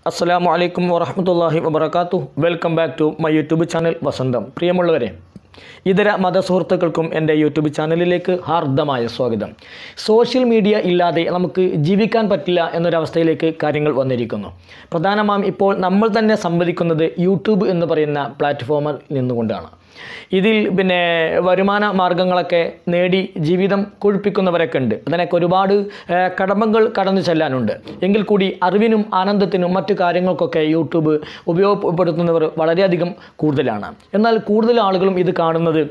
അസ്സലാമു അലൈക്കും വറഹമത്തല്ലാഹി വബർക്കാത്തു welcome back to my YouTube channel വസന്തം പ്രിയമുള്ളവരെ ഇതര മതസുഹൃത്തുക്കൾക്കും എൻ്റെ യൂട്യൂബ് ചാനലിലേക്ക് ഹാർദമായ സ്വാഗതം സോഷ്യൽ മീഡിയ ഇല്ലാതെ നമുക്ക് ജീവിക്കാൻ പറ്റില്ല എന്നൊരവസ്ഥയിലേക്ക് കാര്യങ്ങൾ വന്നിരിക്കുന്നു പ്രധാനമായും ഇപ്പോൾ നമ്മൾ തന്നെ സംവദിക്കുന്നത് യൂട്യൂബ് എന്ന് പറയുന്ന പ്ലാറ്റ്ഫോമിൽ നിന്നുകൊണ്ടാണ് ഇതിൽ പിന്നെ വരുമാന മാർഗങ്ങളൊക്കെ നേടി ജീവിതം കൊഴുപ്പിക്കുന്നവരൊക്കെ ഉണ്ട് അതിനൊക്കെ ഒരുപാട് ഏഹ്, കടമകൾ കടന്നു ചെല്ലാനുണ്ട് എങ്കിൽ കൂടി അറിവിനും ആനന്ദത്തിനും മറ്റു കാര്യങ്ങൾക്കൊക്കെ യൂട്യൂബ് ഉപയോഗപ്പെടുത്തുന്നവർ വളരെയധികം കൂടുതലാണ് എന്നാൽ കൂടുതൽ ആളുകളും ഇത് കാണുന്നത്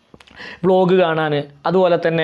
വ്ളോഗ് കാണാൻ അതുപോലെ തന്നെ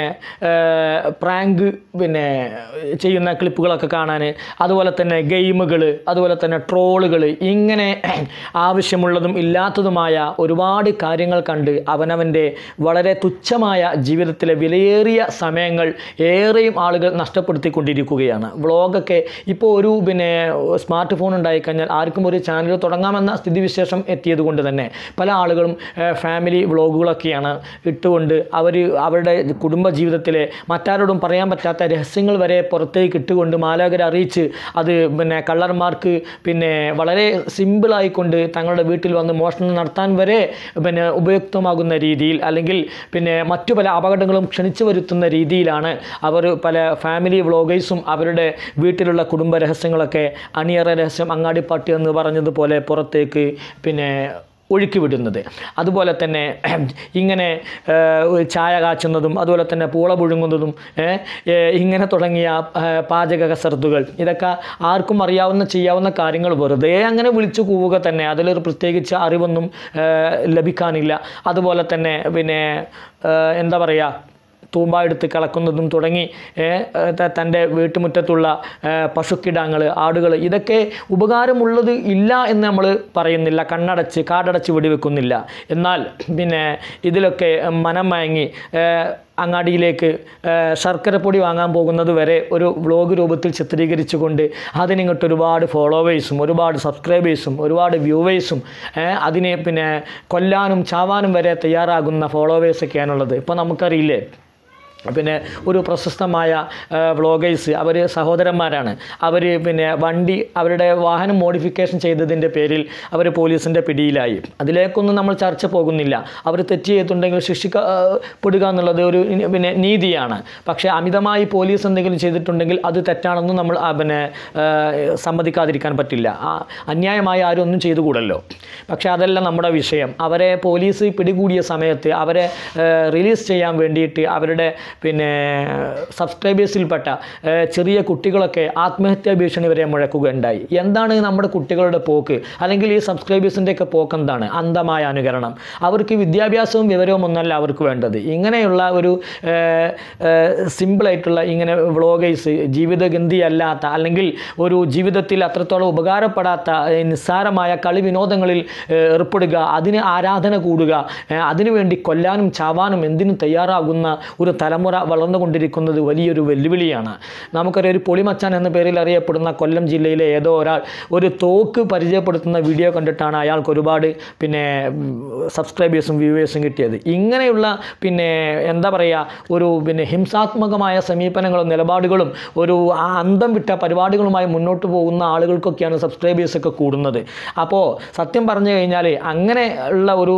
പ്രാങ്ക് പിന്നെ ചെയ്യുന്ന ക്ലിപ്പുകളൊക്കെ കാണാൻ അതുപോലെ തന്നെ ഗെയിമുകൾ അതുപോലെ തന്നെ ട്രോളുകൾ ഇങ്ങനെ ആവശ്യമുള്ളതും ഇല്ലാത്തതുമായ ഒരുപാട് കാര്യങ്ങൾ കണ്ട് അവനവൻ്റെ വളരെ തുച്ഛമായ ജീവിതത്തിലെ വിലയേറിയ സമയങ്ങൾ ഏറെയും ആളുകൾ നഷ്ടപ്പെടുത്തിക്കൊണ്ടിരിക്കുകയാണ് വ്ളോഗൊക്കെ ഇപ്പോൾ ഒരു പിന്നെ സ്മാർട്ട് ഫോൺ ഉണ്ടായിക്കഴിഞ്ഞാൽ ആർക്കും ഒരു ചാനൽ തുടങ്ങാമെന്ന സ്ഥിതിവിശേഷം എത്തിയത് കൊണ്ട് തന്നെ പല ആളുകളും ഫാമിലി വ്ളോഗുകളൊക്കെയാണ് ഇട്ടുകൊണ്ട് അവർ അവരുടെ കുടുംബ ജീവിതത്തിലെ മറ്റാരോടും പറയാൻ പറ്റാത്ത രഹസ്യങ്ങൾ വരെ പുറത്തേക്ക് ഇട്ടുകൊണ്ട് മാലാകരെ അറിയിച്ച് അത് പിന്നെ കള്ളന്മാർക്ക് പിന്നെ വളരെ സിമ്പിളായിക്കൊണ്ട് തങ്ങളുടെ വീട്ടിൽ വന്ന് മോഷണം നടത്താൻ വരെ പിന്നെ ഉപയുക്തമാകുന്ന രീതിയിൽ അല്ലെങ്കിൽ പിന്നെ മറ്റു പല അപകടങ്ങളും ക്ഷണിച്ചു വരുത്തുന്ന രീതിയിലാണ് അവർ പല ഫാമിലി വ്ളോഗേഴ്സും അവരുടെ വീട്ടിലുള്ള കുടുംബ രഹസ്യങ്ങളൊക്കെ അണിയറ രഹസ്യം അങ്ങാടിപ്പാട്ട് എന്ന് പറഞ്ഞതുപോലെ പുറത്തേക്ക് പിന്നെ ഒഴുക്കി വിടുന്നത് അതുപോലെ തന്നെ ഇങ്ങനെ ഏഹ്, ചായ കാച്ചുന്നതും അതുപോലെ തന്നെ പൂള പുഴുങ്ങുന്നതും ഏഹ്, ഏഹ്, ഇങ്ങനെ തുടങ്ങിയ ഏഹ്, പാചക കസർത്തുകൾ ഇതൊക്കെ ആർക്കും അറിയാവുന്ന ചെയ്യാവുന്ന കാര്യങ്ങൾ വെറുതെ അങ്ങനെ വിളിച്ചു കൂവുക തന്നെ അതിലൊരു പ്രത്യേകിച്ച് അറിവൊന്നും ഏഹ്, ലഭിക്കാനില്ല അതുപോലെ തന്നെ പിന്നെ ഏഹ്, എന്താ പറയുക തൂമ്പ എടുത്ത് കളക്കുന്നതും തുടങ്ങി ഏ, ത- തൻ്റെ വീട്ടുമുറ്റത്തുള്ള ഏ, പശുക്കിടാങ്ങൾ ആടുകൾ ഇതൊക്കെ ഉപകാരമുള്ളത് ഇല്ല എന്ന് നമ്മൾ പറയുന്നില്ല കണ്ണടച്ച് കാടടച്ച് വെടിവെക്കുന്നില്ല എന്നാൽ പിന്നെ ഇതിലൊക്കെ മനം മയങ്ങി ഏ, അങ്ങാടിയിലേക്ക് ഏ, ശർക്കരപ്പൊടി വാങ്ങാൻ പോകുന്നത് വരെ ഒരു വ്ളോഗ് രൂപത്തിൽ ചിത്രീകരിച്ചുകൊണ്ട് അതിനിങ്ങോട്ട് ഒരുപാട് ഫോളോവേഴ്സും ഒരുപാട് സബ്സ്ക്രൈബേഴ്സും ഒരുപാട് വ്യൂവേഴ്സും അതിനെ പിന്നെ കൊല്ലാനും ചാവാനും വരെ തയ്യാറാകുന്ന ഫോളോവേഴ്സൊക്കെയാണുള്ളത് ഇപ്പോൾ നമുക്കറിയില്ലേ പിന്നെ ഒരു പ്രശസ്തമായ വ്ളോഗേഴ്സ് അവർ സഹോദരന്മാരാണ് അവർ പിന്നെ വണ്ടി അവരുടെ വാഹനം മോഡിഫിക്കേഷൻ ചെയ്തതിൻ്റെ പേരിൽ അവർ പോലീസിൻ്റെ പിടിയിലായി അതിലേക്കൊന്നും നമ്മൾ ചർച്ച പോകുന്നില്ല അവർ തെറ്റ് ചെയ്തിട്ടുണ്ടെങ്കിൽ ശിക്ഷിക്കപ്പെടുക എന്നുള്ളത് ഒരു ഇനി- പിന്നെ നീതിയാണ് പക്ഷേ അമിതമായി പോലീസ് എന്തെങ്കിലും ചെയ്തിട്ടുണ്ടെങ്കിൽ അത് തെറ്റാണെന്നും നമ്മൾ ആ, പിന്നെ ആ, സമ്മതിക്കാതിരിക്കാൻ പറ്റില്ല ആ, അന്യായമായി ആരും ഒന്നും ചെയ്തുകൂടല്ലോ പക്ഷേ അതല്ല നമ്മുടെ വിഷയം അവരെ പോലീസ് പിടികൂടിയ സമയത്ത് അവരെ റിലീസ് ചെയ്യാൻ വേണ്ടിയിട്ട് അവരുടെ പിന്നെ സബ്സ്ക്രൈബേഴ്സിൽപ്പെട്ട ഏഹ്, ചെറിയ കുട്ടികളൊക്കെ ആത്മഹത്യാ ഭീഷണി വരെ മുഴക്കുകയുണ്ടായി എന്താണ് നമ്മുടെ കുട്ടികളുടെ പോക്ക് അല്ലെങ്കിൽ ഈ സബ്സ്ക്രൈബേഴ്സിൻ്റെ ഒക്കെ പോക്ക് എന്താണ് അന്ധമായ അനുകരണം അവർക്ക് വിദ്യാഭ്യാസവും വിവരവും ഒന്നല്ല അവർക്ക് വേണ്ടത് ഇങ്ങനെയുള്ള ഒരു ഏഹ്, ഏഹ്, സിമ്പിളായിട്ടുള്ള ഇങ്ങനെ വ്ളോഗേഴ്സ് ജീവിതഗന്ധിയല്ലാത്ത അല്ലെങ്കിൽ ഒരു ജീവിതത്തിൽ അത്രത്തോളം ഉപകാരപ്പെടാത്ത ഏഹ്, നിസ്സാരമായ കളി വിനോദങ്ങളിൽ ഏഹ്, ഏർപ്പെടുക അതിന് ആരാധന കൂടുക ഏഹ്, അതിനുവേണ്ടി കൊല്ലാനും ചാവാനും എന്തിനും തയ്യാറാകുന്ന ഒരു തലമുറ വളർന്നുകൊണ്ടിരിക്കുന്നത് വലിയൊരു വെല്ലുവിളിയാണ് നമുക്കറിയാം ഒരു പൊളിമച്ചാൻ എന്ന പേരിൽ അറിയപ്പെടുന്ന കൊല്ലം ജില്ലയിലെ ഏതോ ഒരാൾ ഒരു തോക്ക് പരിചയപ്പെടുത്തുന്ന വീഡിയോ കണ്ടിട്ടാണ് അയാൾക്ക് ഒരുപാട് പിന്നെ സബ്സ്ക്രൈബേഴ്സും വ്യൂവേഴ്സും കിട്ടിയത് ഇങ്ങനെയുള്ള പിന്നെ എന്താ പറയുക ഒരു പിന്നെ ഹിംസാത്മകമായ സമീപനങ്ങളും നിലപാടുകളും ഒരു ആ അന്തം വിട്ട പരിപാടികളുമായി മുന്നോട്ട് പോകുന്ന ആളുകൾക്കൊക്കെയാണ് സബ്സ്ക്രൈബേഴ്സൊക്കെ കൂടുന്നത് അപ്പോൾ സത്യം പറഞ്ഞു കഴിഞ്ഞാൽ അങ്ങനെ ഉള്ള ഒരു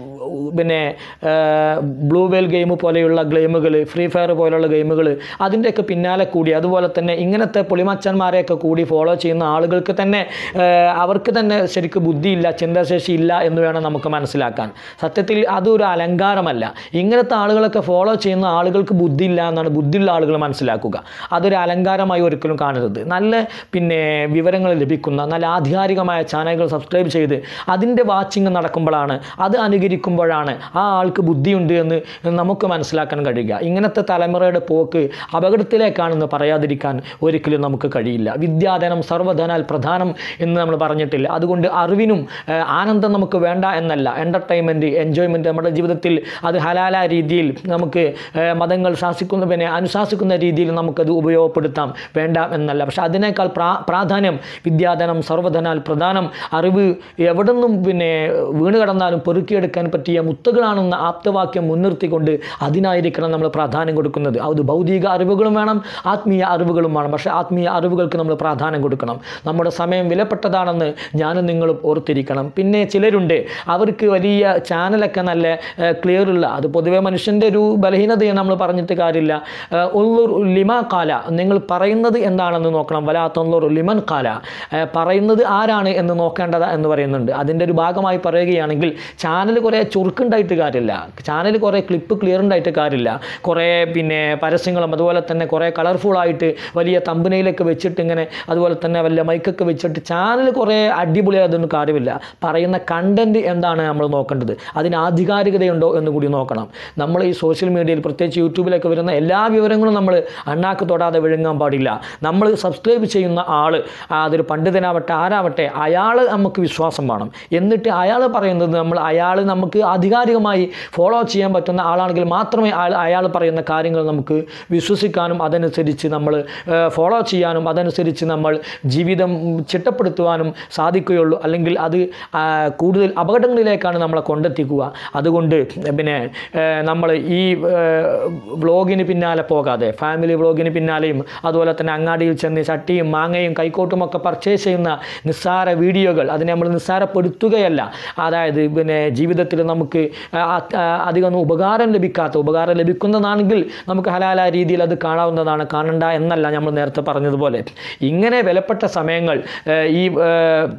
പിന്നെ ബ്ലൂ വെയിൽ ഗെയിം പോലെയുള്ള ഗെയിമുകൾ ഫ്രീ ഫയർ പോലെയുള്ള ഗെയിമുകൾ അതിൻ്റെയൊക്കെ പിന്നാലെ കൂടി അതുപോലെ തന്നെ ഇങ്ങനത്തെ പൊളിമച്ചന്മാരെയൊക്കെ കൂടി ഫോളോ ചെയ്യുന്ന ആളുകൾക്ക് തന്നെ ഏഹ്, അവർക്ക് തന്നെ ശരിക്കും ബുദ്ധിയില്ല ചിന്താശേഷി ഇല്ല എന്ന് വേണം നമുക്ക് മനസ്സിലാക്കാൻ സത്യത്തിൽ അതൊരു അലങ്കാരമല്ല ഇങ്ങനത്തെ ആളുകളൊക്കെ ഫോളോ ചെയ്യുന്ന ആളുകൾക്ക് ബുദ്ധിയില്ല എന്നാണ് ബുദ്ധിയുള്ള ആളുകൾ മനസ്സിലാക്കുക അതൊരു അലങ്കാരമായി ഒരിക്കലും കാണരുത് നല്ല പിന്നെ വിവരങ്ങൾ ലഭിക്കുന്ന നല്ല ആധികാരികമായ ചാനലുകൾ സബ്സ്ക്രൈബ് ചെയ്ത് അതിൻ്റെ വാച്ചിങ് നടക്കുമ്പോഴാണ് അത് അനുകരിക്കുമ്പോഴാണ് ആ ആൾക്ക് ബുദ്ധിയുണ്ട് എന്ന് നമുക്ക് മനസ്സിലാക്കാൻ കഴിയുക ഇങ്ങനത്തെ തലമുറയുടെ പോക്ക് അപകടത്തിലേക്കാണെന്ന് പറയാതിരിക്കാൻ ഒരിക്കലും നമുക്ക് കഴിയില്ല വിദ്യാധനം സർവ്വധനാൽ പ്രധാനം എന്ന് നമ്മൾ പറഞ്ഞിട്ടില്ല അതുകൊണ്ട് അറിവിനും ഏഹ്, ആനന്ദം നമുക്ക് വേണ്ട എന്നല്ല എൻ്റർടൈൻമെൻറ്റ് എൻജോയ്മെൻറ്റ് നമ്മുടെ ജീവിതത്തിൽ അത് ഹലാല രീതിയിൽ നമുക്ക് ഏഹ്, മതങ്ങൾ ശാസിക്കുന്ന പിന്നെ അനുശാസിക്കുന്ന രീതിയിൽ നമുക്കത് ഉപയോഗപ്പെടുത്താം വേണ്ട എന്നല്ല പക്ഷെ അതിനേക്കാൾ പ്രാ പ്രാധാന്യം വിദ്യാധനം സർവ്വധനാൽ പ്രധാനം അറിവ് എവിടെ നിന്നും പിന്നെ വീണ് കിടന്നാലും പെറുക്കിയെടുക്കാൻ പറ്റിയ വലിയ മുത്തുകളാണെന്ന ആപ്തവാക്യം മുൻനിർത്തിക്കൊണ്ട് അതിനായിരിക്കണം നമ്മൾ പ്രാധാന്യം കൊടുക്കുന്നത് അത് ഭൗതിക അറിവുകളും വേണം ആത്മീയ അറിവുകളും വേണം പക്ഷേ ആത്മീയ അറിവുകൾക്ക് നമ്മൾ പ്രാധാന്യം കൊടുക്കണം നമ്മുടെ സമയം വിലപ്പെട്ടതാണെന്ന് ഞാനും നിങ്ങളും ഓർത്തിരിക്കണം പിന്നെ ചിലരുണ്ട് അവർക്ക് വലിയ ചാനലൊക്കെ നല്ല ക്ലിയർ ഉള്ള അത് പൊതുവെ മനുഷ്യൻ്റെ ഒരു ബലഹീനതയാണ് നമ്മൾ പറഞ്ഞിട്ട് കാര്യമില്ല ഉള്ളൂർ ലിമ കാല നിങ്ങൾ പറയുന്നത് എന്താണെന്ന് നോക്കണം വലാത്തുള്ളൂർ ലിമൻ കാല ഏഹ് പറയുന്നത് ആരാണ് എന്ന് നോക്കേണ്ടത് എന്ന് പറയുന്നുണ്ട് അതിൻ്റെ ഒരു ഭാഗമായി പറയുകയാണെങ്കിൽ ചാനൽ കുറേ ചുരുക്കുണ്ടായിട്ട് കാര്യമില്ല ചാനൽ കുറേ ക്ലിപ്പ് ക്ലിയർ ഉണ്ടായിട്ട് കാര്യമില്ല കുറേ പിന്നെ പരസ്യങ്ങളും അതുപോലെ തന്നെ കുറേ കളർഫുള്ളായിട്ട് വലിയ തമ്പനയിലൊക്കെ വെച്ചിട്ട് ഇങ്ങനെ അതുപോലെ തന്നെ വല്ല മൈക്കൊക്കെ വെച്ചിട്ട് ചാനൽ കുറേ അടിപൊളിയായതൊന്നും കാര്യമില്ല പറയുന്ന കണ്ടൻറ്റ് എന്താണ് നമ്മൾ നോക്കേണ്ടത് അതിന് ആധികാരികതയുണ്ടോ എന്ന് കൂടി നോക്കണം നമ്മൾ ഈ സോഷ്യൽ മീഡിയയിൽ പ്രത്യേകിച്ച് യൂട്യൂബിലൊക്കെ വരുന്ന എല്ലാ വിവരങ്ങളും നമ്മൾ അണ്ണാക്ക് തൊടാതെ വിഴുങ്ങാൻ പാടില്ല നമ്മൾ സബ്സ്ക്രൈബ് ചെയ്യുന്ന ആൾ അതൊരു പണ്ഡിതനാവട്ടെ ആരാവട്ടെ അയാൾ നമുക്ക് വിശ്വാസം വേണം എന്നിട്ട് അയാൾ പറയുന്നത് നമ്മൾ അയാൾ നമുക്ക് ആധികാരികമായി ഫോളോ ചെയ്യാൻ പറ്റുന്ന ആളാണെങ്കിൽ മാത്രമേ അയാൾ അയാൾ പറയുന്ന കാര്യങ്ങൾ നമുക്ക് വിശ്വസിക്കാനും അതനുസരിച്ച് നമ്മൾ ഫോളോ ചെയ്യാനും അതനുസരിച്ച് നമ്മൾ ജീവിതം ചിട്ടപ്പെടുത്തുവാനും സാധിക്കുകയുള്ളൂ അല്ലെങ്കിൽ അത് ആ, കൂടുതൽ അപകടങ്ങളിലേക്കാണ് നമ്മളെ കൊണ്ടെത്തിക്കുക അതുകൊണ്ട് പിന്നെ ഏഹ്, നമ്മൾ ഈ വ്ളോഗിന് പിന്നാലെ പോകാതെ ഫാമിലി വ്ളോഗിന് പിന്നാലെയും അതുപോലെ തന്നെ അങ്ങാടിയിൽ ചെന്ന് ചട്ടിയും മാങ്ങയും കൈക്കോട്ടും ഒക്കെ പർച്ചേസ് ചെയ്യുന്ന നിസ്സാര വീഡിയോകൾ അതിനെ നമ്മൾ നിസ്സാരപ്പെടുത്തുകയല്ല അതായത് പിന്നെ ജീവിതത്തിൽ നമുക്ക് ആ, ആ, അധികം ഉപകാരം ലഭിക്കാത്ത ഉപകാരം ലഭിക്കുന്നതാണെങ്കിൽ നമുക്ക് ഹലാലായ രീതിയിൽ അത് കാണാവുന്നതാണ് കാണണ്ട എന്നല്ല നമ്മൾ നേരത്തെ പറഞ്ഞതുപോലെ ഇങ്ങനെ വിലപ്പെട്ട സമയങ്ങൾ ഏഹ്, ഈ ഏഹ്,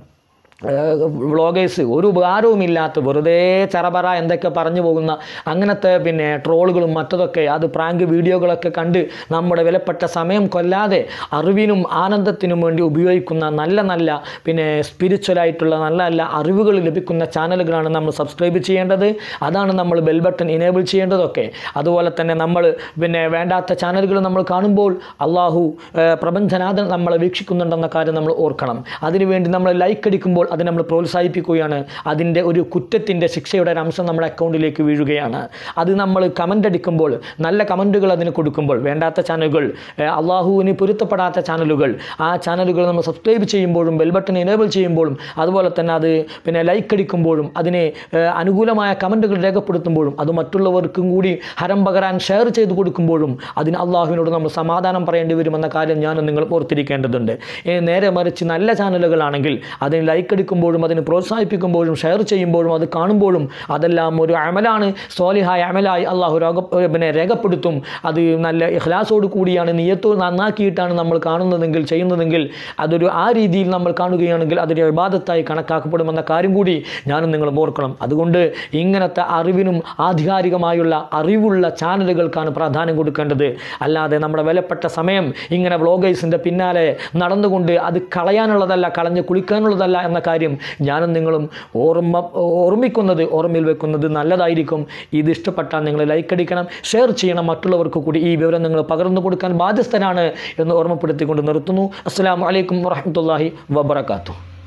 വ്ളോഗേഴ്സ് ഒരു ഉപകാരവുമില്ലാത്ത വെറുതെ ചറപറ എന്തൊക്കെ പറഞ്ഞു പോകുന്ന അങ്ങനത്തെ പിന്നെ ട്രോളുകളും മറ്റതൊക്കെ അത് പ്രാങ്ക് വീഡിയോകളൊക്കെ കണ്ട് നമ്മുടെ വിലപ്പെട്ട സമയം കൊല്ലാതെ അറിവിനും ആനന്ദത്തിനും വേണ്ടി ഉപയോഗിക്കുന്ന നല്ല നല്ല പിന്നെ സ്പിരിച്വലായിട്ടുള്ള നല്ല നല്ല അറിവുകൾ ലഭിക്കുന്ന ചാനലുകളാണ് നമ്മൾ സബ്സ്ക്രൈബ് ചെയ്യേണ്ടത് അതാണ് നമ്മൾ ബെൽ ബട്ടൺ ഇനേബിൾ ചെയ്യേണ്ടതൊക്കെ അതുപോലെ തന്നെ നമ്മൾ പിന്നെ വേണ്ടാത്ത ചാനലുകൾ നമ്മൾ കാണുമ്പോൾ അള്ളാഹു ഏഹ്, പ്രപഞ്ചനാഥൻ നമ്മളെ വീക്ഷിക്കുന്നുണ്ടെന്ന കാര്യം നമ്മൾ ഓർക്കണം അതിനുവേണ്ടി നമ്മൾ ലൈക്ക് അടിക്കുമ്പോൾ അത് നമ്മൾ പ്രോത്സാഹിപ്പിക്കുകയാണ് അതിൻ്റെ ഒരു കുറ്റത്തിൻ്റെ ശിക്ഷയുടെ ഒരു അംശം നമ്മുടെ അക്കൗണ്ടിലേക്ക് വീഴുകയാണ് അത് നമ്മൾ കമൻ്റ് അടിക്കുമ്പോൾ നല്ല കമൻറ്റുകൾ അതിന് കൊടുക്കുമ്പോൾ വേണ്ടാത്ത ചാനലുകൾ ഏഹ്, അള്ളാഹുവിന് പൊരുത്തപ്പെടാത്ത ചാനലുകൾ ആ ചാനലുകൾ നമ്മൾ സബ്സ്ക്രൈബ് ചെയ്യുമ്പോഴും ബെൽ ബട്ടൺ എനേബിൾ ചെയ്യുമ്പോഴും അതുപോലെ തന്നെ അത് പിന്നെ ലൈക്ക് അടിക്കുമ്പോഴും അതിനെ ഏഹ്, അനുകൂലമായ കമൻറ്റുകൾ രേഖപ്പെടുത്തുമ്പോഴും അത് മറ്റുള്ളവർക്കും കൂടി ഹരം പകരാൻ ഷെയർ ചെയ്ത് കൊടുക്കുമ്പോഴും അതിന് അള്ളാഹുവിനോട് നമ്മൾ സമാധാനം പറയേണ്ടി വരുമെന്ന കാര്യം ഞാനും നിങ്ങൾ ഓർത്തിരിക്കേണ്ടതുണ്ട് ഇനി നേരെ മറിച്ച് നല്ല ചാനലുകളാണെങ്കിൽ അതിന് ലൈക്ക് അടിക്കുമ്പോഴും അതിന് പ്രോത്സാഹിപ്പിക്കുമ്പോഴും ഷെയർ ചെയ്യുമ്പോഴും അത് കാണുമ്പോഴും അതെല്ലാം ഒരു അമലാണ് സ്വാലിഹായ അമലായി അള്ളാഹു രോഗ പിന്നെ രേഖപ്പെടുത്തും അത് നല്ല ഇഖ്ലാസോട് കൂടിയാണ് നിയത്തോ നന്നാക്കിയിട്ടാണ് നമ്മൾ കാണുന്നതെങ്കിൽ ചെയ്യുന്നതെങ്കിൽ അതൊരു ആ രീതിയിൽ നമ്മൾ കാണുകയാണെങ്കിൽ അതൊരു വിവാദത്തായി കണക്കാക്കപ്പെടുമെന്ന കാര്യം കൂടി ഞാനും നിങ്ങൾ ഓർക്കണം അതുകൊണ്ട് ഇങ്ങനത്തെ അറിവിനും ആധികാരികമായുള്ള അറിവുള്ള ചാനലുകൾക്കാണ് പ്രാധാന്യം കൊടുക്കേണ്ടത് അല്ലാതെ നമ്മുടെ വിലപ്പെട്ട സമയം ഇങ്ങനെ വ്ളോഗേഴ്സിൻ്റെ പിന്നാലെ നടന്നുകൊണ്ട് അത് കളയാനുള്ളതല്ല കളഞ്ഞ് കുളിക്കാനുള്ളതല്ല എന്ന കാര്യം ഞാനും നിങ്ങളും ഓർമ്മ ഓർമ്മിക്കുന്നത് ഓർമ്മയിൽ വെക്കുന്നത് നല്ലതായിരിക്കും ഇത് ഇഷ്ടപ്പെട്ടാൽ നിങ്ങൾ ലൈക്ക് അടിക്കണം ഷെയർ ചെയ്യണം മറ്റുള്ളവർക്ക് കൂടി ഈ വിവരം നിങ്ങൾ പകർന്നു കൊടുക്കാൻ ബാധ്യസ്ഥനാണ് എന്ന് ഓർമ്മപ്പെടുത്തിക്കൊണ്ട് നിർത്തുന്നു അസ്സാം വലൈക്കും വാഹമത്തല്ലാഹി വബർക്കാത്തു